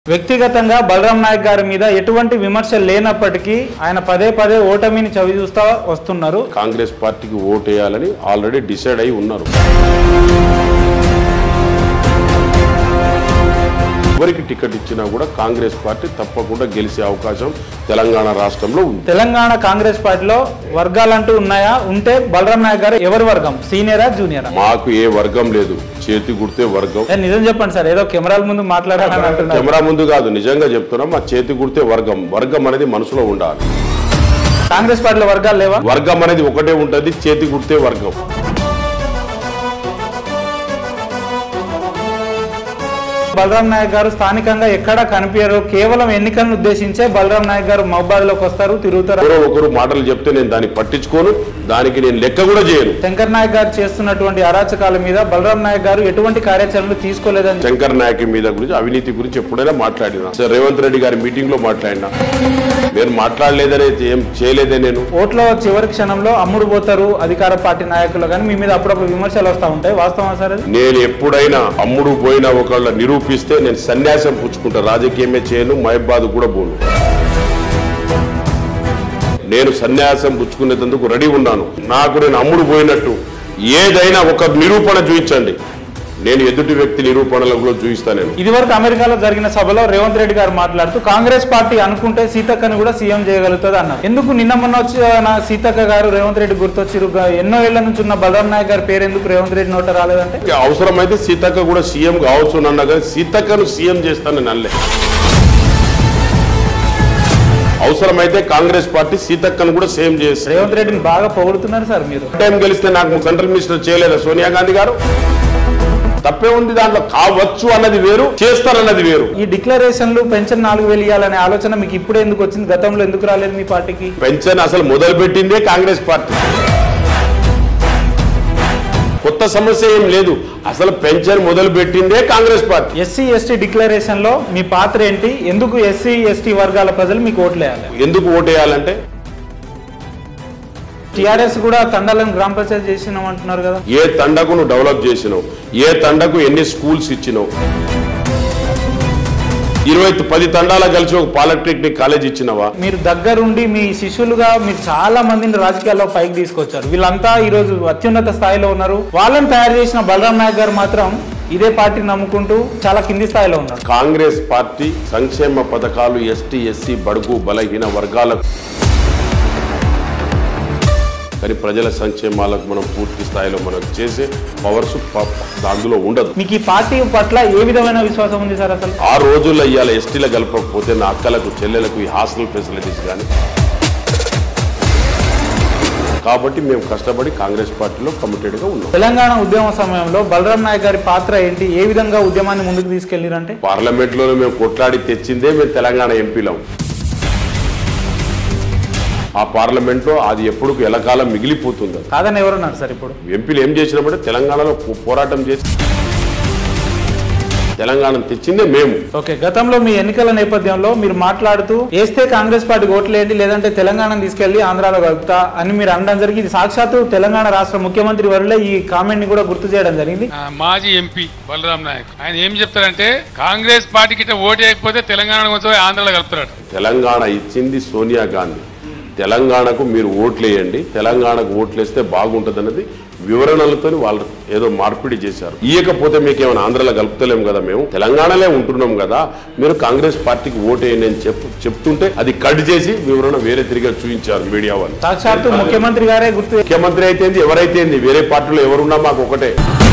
వ్యక్తిగతంగా బలరాం నాయక్ గారి మీద ఎటువంటి విమర్శలు లేనప్పటికీ ఆయన పదే పదే ఓటమిని చవి చూస్తా వస్తున్నారు కాంగ్రెస్ పార్టీకి ఓటేయాలని ఆల్రెడీ డిసైడ్ అయి ఉన్నారు ఎవరికి టికెట్ ఇచ్చినా కూడా కాంగ్రెస్ పార్టీ తప్పకుండా గెలిచే అవకాశం తెలంగాణ రాష్ట్రంలో ఉంది తెలంగాణ కాంగ్రెస్ పార్టీలో వర్గాలంటూ ఉన్నాయా ఉంటే బలరాం నాయక్ గారు ఎవరి వర్గం సీనియరా జూనియరా మాకు ఏ వర్గం లేదు చేతి గుర్తే వర్గం ఏ, నిజం చెప్పండి సార్ ఏదో కెమెరాల ముందు మాట్లాడాలని అంటున్నారు కెమెరా ముందు కాదు నిజంగా చెప్తున్నాం మా చేతి గుర్తే వర్గం వర్గం అనేది మనసులో ఉండాలి కాంగ్రెస్ పార్టీలో వర్గాలు లేవా వర్గం అనేది ఒకటే ఉంటది చేతి గుర్తే వర్గం బలరాం నాయక్ గారు స్థానికంగా ఎక్కడా కనిపించరు కేవలం ఎన్నికలను ఉద్దేశించే బలరాం నాయక్ గారు మహబాద్ లోకి వస్తారు తిరుగుతారు ఎవరో ఒకరు మాటలు చెప్తే నేను దాన్ని పట్టించుకోను దానికి నేను లెక్క కూడా చేయను శంకర్ నాయక్ గారు చేస్తున్నటువంటి అరాచకాల మీద బలరాం నాయక్ గారు ఎటువంటి కార్యాచరణలు తీసుకోలేదని శంకర్ నాయక్ మీద గురించి అవినీతి గురించి ఎప్పుడైనా మాట్లాడినా సార్ రేవంత్ రెడ్డి గారి మీటింగ్ లో మాట్లాడినా నేను మాట్లాడలేదనే ఏం చేయలేదే నేను ఓట్ల చివరి క్షణంలో అమ్ముడు పోతారు అధికార పార్టీ నాయకులు కానీ మీ మీద అప్పుడప్పుడు విమర్శలు వస్తూ ఉంటాయి వాస్తవం సార్ అది నేను ఎప్పుడైనా అమ్ముడు పోయిన ఒకళ్ళ నిరూపిస్తే నేను సన్యాసం పుచ్చుకుంటా రాజకీయమే చేయను మహబాద్ కూడా పోను నేను సన్యాసం పుచ్చుకునేందుకు రెడీ ఉన్నాను నాకు నేను అమ్ముడు పోయినట్టు ఏదైనా ఒక నిరూపణ చూపించండి నేను ఎదుటి వ్యక్తి నిరూపణలో కూడా చూపిస్తాను నేను ఇదివరకు అమెరికాలో జరిగిన సభలో రేవంత్ రెడ్డి గారు మాట్లాడుతూ కాంగ్రెస్ పార్టీ అనుకుంటే సీతక్కని కూడా సీఎం చేయగలుగుతుంది అన్నారు ఎందుకు నిన్న మొన్న వచ్చిన సీతక్క గారు రేవంత్ రెడ్డి గుర్తొచ్చిరు గా- ఎన్నో ఏళ్ల నుంచి ఉన్న బలరాం నాయక్ గారి పేరు ఎందుకు రేవంత్ రెడ్డి నోట రాలేదంటే ఇక అవసరమైతే సీతక్క కూడా సీఎం కావచ్చు అన్నా కానీ సీతక్కను సీఎం చేస్తానని నల్లే అవసరమైతే కాంగ్రెస్ పార్టీ సీతక్కను కూడా సేమ్ చేస్తే రేవంత్ రెడ్డిని బాగా పొగుడుతున్నారు సార్ మీరు టైం గెలిస్తే నాకు సెంట్రల్ మినిస్టర్ చేయలేదా సోనియా గాంధీ గారు తప్పే ఉంది దాంట్లో కావచ్చు అన్నది వేరు చేస్తారన్నది వేరు ఈ డిక్లరేషన్లు పెన్షన్ నాలుగు వేలు ఇవ్వాలనే ఆలోచన మీకు ఇప్పుడే ఎందుకు వచ్చింది గతంలో ఎందుకు రాలేదు మీ పార్టీకి పెన్షన్ అసలు మొదలు పెట్టిందే కాంగ్రెస్ పార్టీ కొత్త సమస్య ఏం లేదు అసలు పెన్షన్ మొదలు పెట్టిందే Congress party SC ST declaration లో మీ పాత్ర ఏంటి ఎందుకు ఎస్సీ ఎస్టీ వర్గాల ప్రజలు మీకు ఓట్లేయాలి ఎందుకు ఓటేయాలంటే టిఆర్ఎస్ కూడా తండాలను గ్రామ పంచాయతీ చేసినాం అంటున్నారు కదా ఏ తండకు నువ్వు డెవలప్ చేసినావు ఏ తండకు ఎన్ని స్కూల్స్ ఇచ్చినావు ఇరవై పది తండాల కలిసి ఒక పాలిటెక్నిక్ కాలేజ్ ఇచ్చినవా మీరు దగ్గరుండి మీ శిష్యులుగా మీరు చాలా మందిని రాజకీయాల్లో పైకి తీసుకొచ్చారు వీళ్ళంతా ఈ రోజు అత్యున్నత స్థాయిలో ఉన్నారు వాళ్ళని తయారు చేసిన బలరాం నాయక్ గారు మాత్రం ఇదే పార్టీని నమ్ముకుంటూ చాలా కింది స్థాయిలో ఉన్నారు కాంగ్రెస్ పార్టీ సంక్షేమ పథకాలు ఎస్టీ ఎస్సీ బడుగు బలహీన వర్గాలకు కానీ ప్రజల సంక్షేమాలకు మనం పూర్తి స్థాయిలో మనం చేసే పవర్స్ అందులో ఉండదు మీకు ఈ పార్టీ పట్ల ఏ విధమైన విశ్వాసం ఉంది సార్ అసలు ఆ రోజుల్లో ఇవాళ ఎస్టీలో కలపకపోతే నా అక్కలకు చెల్లెలకు ఈ హాస్టల్ ఫెసిలిటీస్ కానీ కాబట్టి మేము కష్టపడి కాంగ్రెస్ పార్టీలో కమిటెడ్గా ఉన్నాం తెలంగాణ ఉద్యమ సమయంలో బలరాం నాయక్ గారి పాత్ర ఏంటి ఏ విధంగా ఉద్యమాన్ని ముందుకు తీసుకెళ్లిరంటే పార్లమెంట్లోనే మేము కొట్లాడి తెచ్చిందే మేము తెలంగాణ ఎంపీలం ఆ పార్లమెంట్లో అది ఎప్పుడు ఎలకాలం మిగిలిపోతుంది అది. కాదని ఎవరున్నారు సార్ ఇప్పుడు ఎంపీలు ఏం చేసినప్పుడే తెలంగాణలో పో- పోరాటం చేసి తెలంగాణను తెచ్చిందే మేము ఓకే గతంలో మీ ఎన్నికల నేపథ్యంలో మీరు మాట్లాడుతూ వేస్తే కాంగ్రెస్ పార్టీకి ఓట్లేయండి లేదంటే తెలంగాణను తీసుకెళ్లి ఆంధ్రాలో కలుపుతా అని మీరు అనడం జరిగింది ఇది సాక్షాత్తు తెలంగాణ రాష్ట్ర ముఖ్యమంత్రి వరలే ఈ కామెంట్ ని కూడా గుర్తు చేయడం జరిగింది ఆ, మాజీ ఎంపీ బలరాం నాయక్ ఆయన ఏం చెప్తారంటే కాంగ్రెస్ పార్టీకి ఇట్లా ఓటు వేయకపోతే తెలంగాణ వచ్చి ఆంధ్రలో కలుపుతాడు తెలంగాణ ఇచ్చింది సోనియా గాంధీ తెలంగాణకు మీరు ఓట్లేయండి తెలంగాణకు ఓట్లేస్తే బాగుంటుందన్నది వివరణలతో వాళ్ళు ఏదో మార్పిడి చేశారు ఇయ్యకపోతే మీకు ఏమైనా ఆంధ్రలో కలుపుతలేం కదా మేము తెలంగాణలో ఉంటున్నాం కదా మీరు కాంగ్రెస్ పార్టీకి ఓటేయండి అని చెప్పు చెప్తుంటే అది కట్ చేసి వివరణ వేరే తిరిగి చూపించారు మీడియా వాళ్ళు సాక్షాత్తు ముఖ్యమంత్రి గారే గుర్తు ముఖ్యమంత్రి అయితే ఎవరైతే ఏంది, వేరే పార్టీలో ఎవరున్నా మాకు ఒకటే